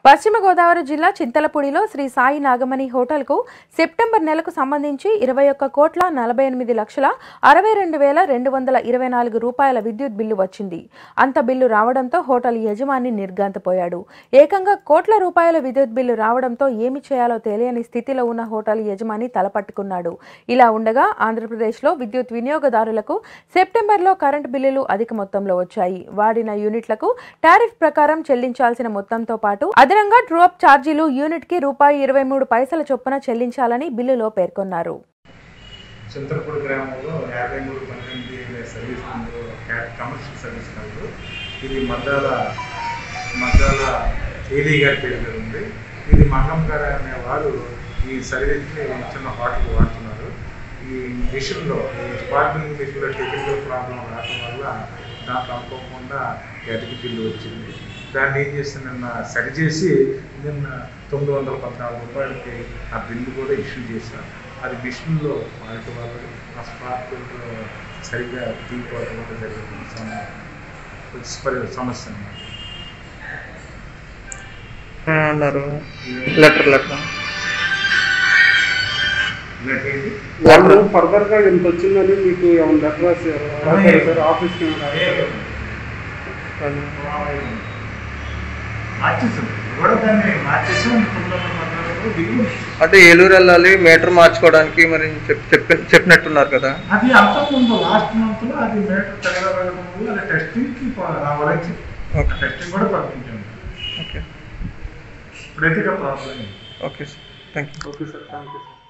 పశ్చిమ గోదావరి జిల్లా చింతలపూడిలో శ్రీ సాయి నాగమణి హోటల్కు సెప్టెంబర్ నెలకు సంబంధించి ఇరవై ఒక్క కోట్ల నలభై ఎనిమిది లక్షల అరవై రెండు వేల రెండు వందల ఇరవై నాలుగు రూపాయల విద్యుత్ బిల్లు వచ్చింది అంత బిల్లు రావడంతో హోటల్ యజమాని నిర్గాంతపోయాడు ఏకంగా కోట్ల రూపాయల విద్యుత్ బిల్లు రావడంతో ఏమి చేయాలో తెలియని స్థితిలో ఉన్న హోటల్ యజమాని తలపట్టుకున్నాడు ఇలా ఉండగా ఆంధ్రప్రదేశ్లో విద్యుత్ వినియోగదారులకు సెప్టెంబర్లో కరెంటు బిల్లులు అధిక మొత్తంలో వచ్చాయి వాడిన యూనిట్లకు టారిఫ్ ప్రకారం చెల్లించాల్సిన మొత్తంతో పాటు అదనంగా డ్రాప్ ఛార్జీలు యూనిట్ కి రూపాయి ఇరవై మూడు పైసల చొప్పున చెల్లించాలని బిల్లులో పేర్కొన్నారు చింతలపూడి గ్రామంలో యాభై మూడు పన్నెండు సర్వీస్ నందు క్యా- కమర్షియల్ సర్వీస్ నందు ఇది మద్దాల మద్దాల ఏలీ గారి పేరు మీద ఉంది ఇది మంగం గారు అనే వారు ఈ సర్వీస్ని చిన్న హోటల్ వాడుతున్నారు ఈ మిషన్లో ఈ స్పార్కింగ్ మిషన్లో టెక్నికల్ ప్రాబ్లం రావడం వల్ల దాంట్లో అనుకోకుండా అధిక బిల్లు వచ్చింది దాన్ని ఏం చేస్తే నిన్న సరిచేసి నిన్న తొమ్మిది వందల పద్నాలుగు రూపాయలకి ఆ బిల్లు కూడా ఇష్యూ చేశాను అది మిషన్లో ఫాల్ట్ వల్ల ఆ స్పార్క్ సరిగ్గా తీయకపోవడం వల్ల జరిగిన సమ- పరి- సమస్య అన్నమాట ఆ, అన్నారు లెటర్ లెటర్ ఇలాంటి ఏంటి? వాళ్ళు ఫర్దర్ గా ఎంత వచ్చిందని మీకు ఏమైనా లెటర్ రాశారు రాశారు సార్ ఆఫీస్ కి ఏమైనా రాశారా? మార్చేసాం కూడా దాన్ని మార్చేసాం తొమ్మిది వందల పద్నాలుగు బిల్లు అంటే ఏలూరు వెళ్ళాలి మీటర్ మార్చుకోవడానికి మరి చెప్ చెప్పి చెప్పినట్టున్నారు కదా అది అంతకుముందు లాస్ట్ మంత్ లో అది మేటర్ తెగలబడడం వల్ల అది టెస్టింగ్ కి రావాలని చెప్పి ఓకే టెస్టింగ్ కూడా పంపించాము ఓకే ఇప్పుడైతే problem okay sir thank you okay sir thank you sir